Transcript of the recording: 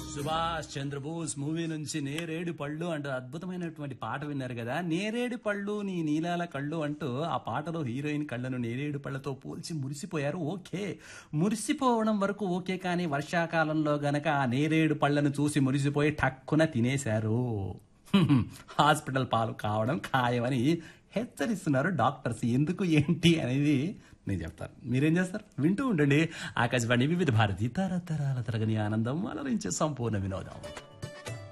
Subhash Chandrabose movie నుంచి నేరేడు పళ్ళు అంటూ అద్భుతమైనటువంటి పాట విన్నారు కదా నేరేడు పళ్ళు నీ నీలాల కళ్ళు అంటూ ఆ పాటలో హీరోయిన్ కళ్ళను నేరేడు పళ్ళతో పోల్చి మురిసిపోయారు ఓకే మురిసిపోవడం వరకు ఓకే కానీ వర్షాకాలంలో గనక ఆ నేరేడు పళ్ళను చూసి మురిసిపోయి టక్కున తినేశారు హ్మ్. హాస్పిటల్ పాలు కావడం ఖాయమని హెచ్చరిస్తున్నారు డాక్టర్స్ ఎందుకు ఏంటి అనేది నేను చెప్తాను మీరేం చేస్తారు వింటూ ఉండండి ఆకాశవాణి వివిధ భారతి తరతరాల తరగని ఆనందం అలరించే సంపూర్ణ వినోదం